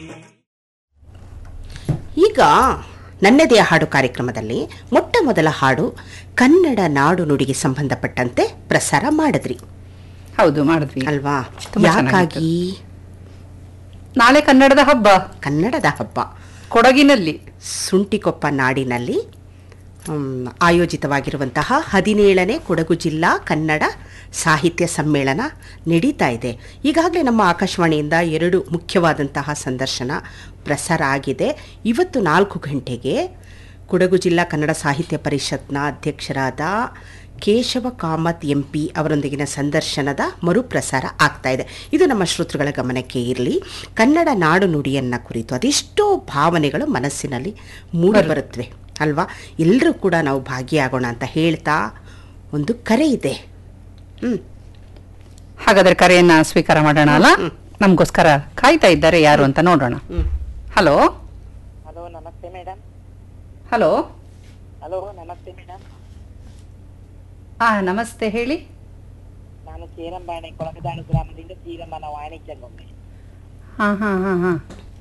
ಈಗ ನನ್ನದೇ ಹಾಡು ಕಾರ್ಯಕ್ರಮದಲ್ಲಿ ಮೊಟ್ಟ ಮೊದಲ ಹಾಡು ಕನ್ನಡ ನಾಡು ನುಡಿಗೆ ಸಂಬಂಧಪಟ್ಟಂತೆ ಪ್ರಸಾರ ಮಾಡಿದ್ರಿ ಹೌದು ಮಾಡಿದ್ವಿ ಅಲ್ವಾ ತುಂಬಾ ಯಾಕಾಗಿ ನಾಳೆ ಕನ್ನಡದ ಹಬ್ಬ ಕನ್ನಡದ ಹಬ್ಬ ಕೊಡಗಿನಲ್ಲಿ ಸುಂಟಿಕೊಪ್ಪ ನಾಡಿನಲ್ಲಿ ಮ್, ಆಯೋಜಿತವಾಗಿರುವಂತಹ ಹದಿನೇಳನೇ ಕೊಡಗು ಜಿಲ್ಲಾ ಕನ್ನಡ ಸಾಹಿತ್ಯ ಸಮ್ಮೇಳನ ನಡೀತಾ ಇದೆ ಈಗಾಗಲೇ ನಮ್ಮ ಆಕಾಶವಾಣಿಯಿಂದ ಎರಡು ಮುಖ್ಯವಾದಂತಹ ಸಂದರ್ಶನ ಪ್ರಸಾರ ಆಗಿದೆ ಇವತ್ತು ನಾಲ್ಕು ಗಂಟೆಗೆ ಕೊಡಗು ಜಿಲ್ಲಾ ಕನ್ನಡ ಸಾಹಿತ್ಯ ಪರಿಷತ್ನ ಅಧ್ಯಕ್ಷರಾದ ಕೇಶವ ಕಾಮತ್ ಎಂ ಪಿ ಅವರೊಂದಿಗಿನ ಸಂದರ್ಶನದ ಮರುಪ್ರಸಾರ ಆಗ್ತಾ ಇದೆ ಇದು ನಮ್ಮ ಶ್ರೋತೃಗಳ ಗಮನಕ್ಕೆ ಇರಲಿ ಕನ್ನಡ ನಾಡು ನುಡಿಯನ್ನ ಕುರಿತು ಅದೆಷ್ಟೋ ಭಾವನೆಗಳು ಮನಸ್ಸಿನಲ್ಲಿ ಮೂಡಿ ಬರುತ್ತವೆ ಅಲ್ವಾ ಎಲ್ಲರೂ ಕೂಡ ನಾವು ಭಾಗಿಯಾಗೋಣ ಅಂತ ಹೇಳ್ತಾ ಒಂದು ಕರೆ ಇದೆ ಹ್ಮ್ ಹಾಗಾದ್ರೆ ಕರೆಯನ್ನ ಸ್ವೀಕಾರ ಮಾಡೋಣ ಅಲ್ಲ ನಮಗೋಸ್ಕರ ಕಾಯ್ತಾ ಇದ್ದಾರೆ ಯಾರು ಅಂತ ನೋಡೋಣ ಹ್ಮ್ ಹಲೋ ಹಲೋ ನಮಸ್ತೆ ಮೇಡಮ್ ಹಲೋ ಹಲೋ ನಮಸ್ತೆ ಮೇಡಮ್ ಹಾ ನಮಸ್ತೆ ಹೇಳಿ ನಾನು ಚೇರಂಬಾಣೆ ಕೊಳಗದಾಳು ಗ್ರಾಮದಿಂದ ಚೀರಮ್ಮನ ವಾಣಿಜ್ಯಗೊಮ್ಮೆ ಹಾ ಹಾ ಹಾ ಹಾ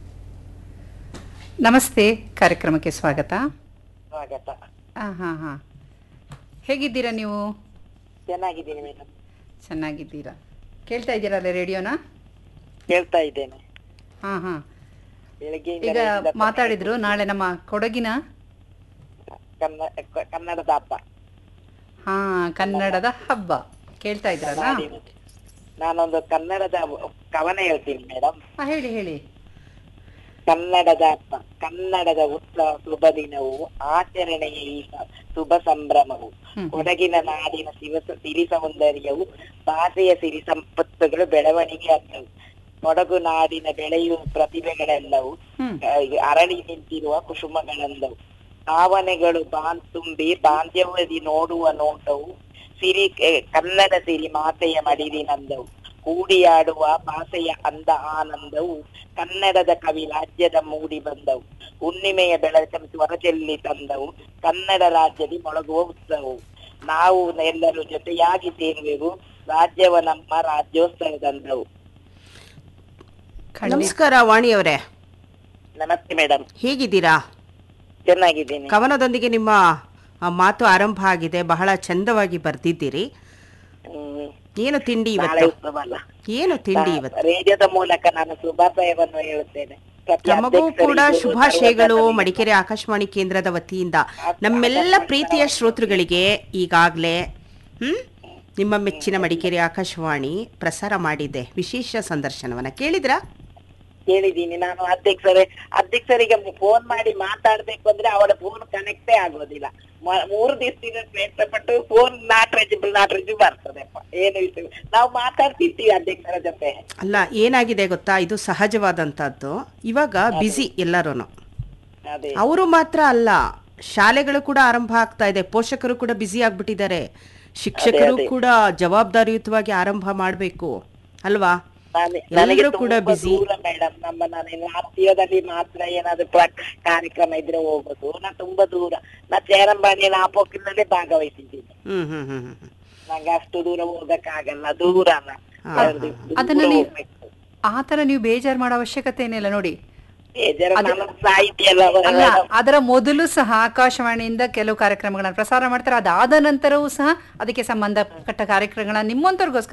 ನಮಸ್ತೆ ಕಾರ್ಯಕ್ರಮಕ್ಕೆ ಸ್ವಾಗತ ಸ್ವಾಗತ ಹಾ ಹಾ ಹಾ ಹೇಗಿದ್ದೀರಾ ನೀವು ಚೆನ್ನಾಗಿದ್ದೀನಿ ಮೇಡಮ್ ಚೆನ್ನಾಗಿದ್ದೀರಾ ಕೇಳ್ತಾ ಇದ್ದೀರಲ್ಲ ರೇಡಿಯೋನ ಕೇಳ್ತಾ ಇದ್ದೇನೆ ಹಾ ಹಾ ಬೆಳಗ್ಗೆಯಿಂದ ಈಗ ರೇಡಿಯೋದ ಮಾತಾಡಿದ್ರು ನಾಳೆ ನಮ್ಮ ಕೊಡಗಿನ ಕನ್ನ- ಕ- ಕನ್ನಡದ ಹಬ್ಬ ಹಾ ಕನ್ನಡದ ಹಬ್ಬ ಕೇಳ್ತಾ ಇದ್ರಲ್ಲ ನಾಡಿನ. ನಾನೊಂದು ಕನ್ನಡದ ಕವನ ಹೇಳ್ತೀನಿ ಮೇಡಮ್ ಹಾ ಹೇಳಿ ಹೇಳಿ ಕನ್ನಡದ ಹಬ್ಬ ಕನ್ನಡದ ಉತ್ಸವ ಶುಭ ದಿನವು ಆಚರಣೆಯ ಈ ಸ- ಶುಭ ಸಂಭ್ರಮವು ಹ್ಮ್. ಕೊಡಗಿನ ನಾಡಿನ ಶಿವ ಸಿರಿ ಸೌಂದರ್ಯವು ಭಾಷೆಯ ಸಿರಿ ಸಂಪತ್ತುಗಳು ಬೆಳವಣಿಗೆ ಆದವು ಕೊಡಗು ನಾಡಿನ ಬೆಳೆಯುವ ಪ್ರತಿಭೆಗಳೆಲ್ಲವೂ ಹ್ಮ್ ಆ, ಅರಳಿ ನಿಂತಿರುವ ಕುಸುಮಗಳೆಲ್ಲವು ಭಾವನೆಗಳು ಬಾನ್ ತುಂಬಿ ಬಾಂಧವ್ಯದಿ ನೋಡುವ ನೋಟವು ಸಿರಿ ಏ, ಕನ್ನಡ ಸಿರಿ ಮಾತೆಯ ಮಡಿಲಿನಂದವು ಕೂಡಿಯಾಡುವ ಭಾಷೆಯ ಅಂದ ಆನಂದವು ಕನ್ನಡದ ಕವಿ ರಾಜ್ಯದ ಮೂಡಿ ಬಂದವು ಹುಣ್ಣಿಮೆಯ ಬೆಳಕ ಸ್ವರ ಚೆಲ್ಲಿ ತಂದವು ಕನ್ನಡ ರಾಜ್ಯದಿ ಮೊಳಗುವ ಉತ್ಸವವು ನಾವು ಎಲ್ಲರೂ ಜೊತೆಯಾಗಿ ಸೇರುವೆವು ರಾಜ್ಯವ ನಮ್ಮ ರಾಜ್ಯೋತ್ಸವದಂದವು ಖಂಡಿತ ನಮಸ್ಕಾರ ವಾಣಿಯವರೇ ನಮಸ್ತೆ ಮೇಡಮ್ ಹೇಗಿದ್ದೀರಾ ಚೆನ್ನಾಗಿದ್ದೀನಿ ಕವನದೊಂದಿಗೆ ನಿಮ್ಮ ಆ, ಮಾತು ಆರಂಭ ಆಗಿದೆ ಬಹಳ ಚಂದವಾಗಿ ಬರ್ದಿದ್ದೀರಿ ಹ್ಮ್. ಏನು ತಿಂಡಿ ನಾಳೆ ಇವತ್ತು ಉತ್ಸವ ಅಲ್ಲ ಏನು ತಿಂಡಿ ಇವತ್ತು ರೇಡಿಯೋದ ಮೂಲಕ ನಾನು ಶುಭಾಶಯವನ್ನು ಹೇಳುತ್ತೇನೆ ಪ್ರತಿ ನಮಗೂ ಕೂಡ ಅಧ್ಯಕ್ಷರಿಗೂ, ಶುಭಾಶಯಗಳು ಸರ್ವಧರ್ಮಿಕ ಮಡಿಕೇರಿ ಆಕಾಶವಾಣಿ ಕೇಂದ್ರದ ವತಿಯಿಂದ ನಮ್ಮೆಲ್ಲ ಪ್ರೀತಿಯ ಶ್ರೋತೃಗಳಿಗೆ ಈಗಾಗಲೇ ಹ್ಮ್ ನಿಮ್ಮ ಮೆಚ್ಚಿನ ಮಡಿಕೇರಿ ಆಕಾಶವಾಣಿ ಪ್ರಸಾರ ಮಾಡಿದೆ ವಿಶೇಷ ಸಂದರ್ಶನವನ್ನ ಕೇಳಿದ್ರಾ ಕೇಳಿದ್ದೀನಿ ನಾನು ಅಧ್ಯಕ್ಷರೇ ಅಧ್ಯಕ್ಷರಿಗೆ ಫೋನ್ ಮಾಡಿ ಮಾತಾಡ್ಬೇಕು ಅಂದ್ರೆ ಅವರ ಫೋನ್ ಕನೆಕ್ಟೇ ಆಗೋದಿಲ್ಲ ಮ- ಮೂರು ದಿವಸದಿಂದ ಪ್ರಯತ್ನ ಪಟ್ಟು ಫೋನ್ ನಾಟ್ ರೆಜಿಬಲ್ ನಾಟ್ ರೆಜಿ ಬರ್ತದೆಪ್ಪ ಏನು ವಿಷಯ ನಾವು ಮಾತಾಡ್ತಿರ್ತೀವಿ ಅಧ್ಯಕ್ಷರ ಜೊತೆ ಅಲ್ಲ ಏನಾಗಿದೆ ಗೊತ್ತಾ ಇದು ಸಹಜವಾದಂಥದ್ದು ಇವಾಗ ಬ್ಯುಸಿ ಎಲ್ಲರೂ ಅದೇ ಅವರು ಮಾತ್ರ ಅಲ್ಲ ಶಾಲೆಗಳು ಕೂಡ ಆರಂಭ ಆಗ್ತಾ ಇದೆ ಪೋಷಕರು ಕೂಡ ಬ್ಯುಸಿ ಆಗ್ಬಿಟ್ಟಿದ್ದಾರೆ ಶಿಕ್ಷಕರು ಅದೇ. ಕೂಡ ಜವಾಬ್ದಾರಿಯುತವಾಗಿ ಆರಂಭ ಮಾಡಬೇಕು ಅಲ್ವಾ ನಾನೆ- ನನಗೆ ಎಲ್ರೂ ಕೂಡ ತುಂಬಾ busy. ದೂರ ಮೇಡಮ್ ನಮ್ಮ ನಾನು ಹತ್ತಿರದಲ್ಲಿ ಮಾತ್ರ ಏನಾದ್ರು ಪ್ರ- ಕಾರ್ಯಕ್ರಮ ಇದ್ರೆ ಹೋಗೋದು ನಾ ತುಂಬಾ ದೂರ ನಾ ಚೇರಂಬಾಣಿಯ ಆಪೋಕಿನಲ್ಲೇ ಭಾಗವಹಿಸಿದ್ದೀನಿ ಹ್ಮ್ ಹ್ಮ್ ಹ್ಮ್ ಹ್ಮ್ ಹ್ಮ್. ನಂಗೆ ಅಷ್ಟು ದೂರ ಹೋಗಕ್ಕಾಗಲ್ಲ ದೂರನ ಹಾ, ಎರಡು ಹಾ. ದೂರ ಅದನ್ನ ನೀವು- ಹೋಗ್ಬೇಕು. ಆ ತರ ನೀವು ಬೇಜಾರು ಮಾಡೋ ಅವಶ್ಯಕತೆ ಏನಿಲ್ಲ ನೋಡಿ ಬೇಜಾರು ಅದು- ನಮ್ಮ ಸಾಹಿತ್ಯ ಎಲ್ಲ ಅಲ್ಲ ಅದರ ಮೊದಲು ಸಹ ಆಕಾಶವಾಣಿಯಿಂದ ಕೆಲವು ಕಾರ್ಯಕ್ರಮಗಳನ್ನ ಪ್ರಸಾರ ಮಾಡ್ತಾರೆ ಅದಾದ ನಂತರವೂ ಸಹ ಅದಕ್ಕೆ ಸಂಬಂಧಪಟ್ಟ ಕಾರ್ಯಕ್ರಮಗಳನ್ನ ನಿಮ್ಮಂತವ್ರಿಗೋಸ್ಕರ